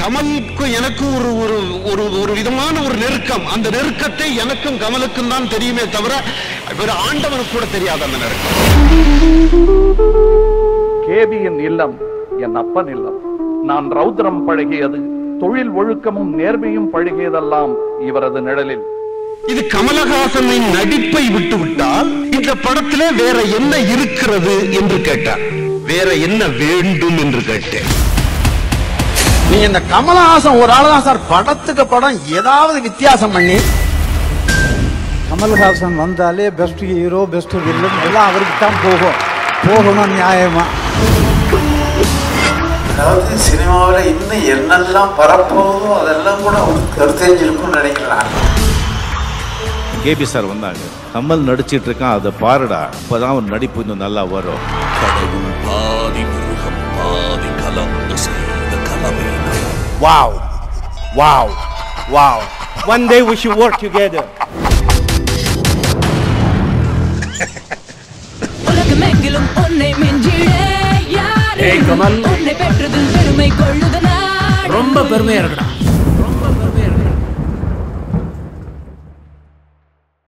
கமலுக்கு எனக்கு ஒரு ஒரு ஒரு ஒரு விதமான ஒரு நெருக்கம் அந்த நெருக்கத்தை எனக்கும் கமலுக்கும் தான் தெரியுமே தவிர வேற ஆண்டவனுக்கு கூட தெரியாது அந்த நெருக்கம் கேபியின் இல்லம் என் அப்பன் இல்லம் நான் ரௌத்ரம் பழகியது தொழில் ஒழுக்கமும் நேர்மையும் பழகியதெல்லாம் இவரது நிழலில் இது கமலஹாசனின் நடிப்பை விட்டுவிட்டால் இந்த படத்திலே வேற என்ன இருக்கிறது என்று கேட்டார் வேற என்ன வேண்டும் என்று கேட்டேன் நீங்க இந்த கமலஹாசன் ஒரு ஆளு தான் சார் படத்துக்கு படம் ஏதாவது வித்தியாசம் பண்ணி கமல்ஹாசன் வந்தாலே பெஸ்ட் ஹீரோ பெஸ்ட் வில்லன் எல்லாம் அவருக்கு தான் போகும் போகணும் நியாயமா அதாவது சினிமாவில் இன்னும் என்னெல்லாம் பரப்போதோ அதெல்லாம் கூட அவருக்கு கருத்தெஞ்சிருக்கும்னு நினைக்கிறேன் கேபி சார் வந்தாங்க கமல் நடிச்சிட்டு இருக்கான் அதை பாருடா அப்பதான் ஒரு நடிப்பு இன்னும் நல்லா வரும் கடவுள் பாதி மிருகம் பாதி கலந்து செய்த கலவை Wow. Wow. Wow. One day we should work together. உலகமெங்கிலும் உன்னை மிஞ்சிட யாரு ஏய், கமல். உன்னை பெற்றதில் பெருமை கொள்ளுதனா ரொம்ப பெருமையா இருக்குடா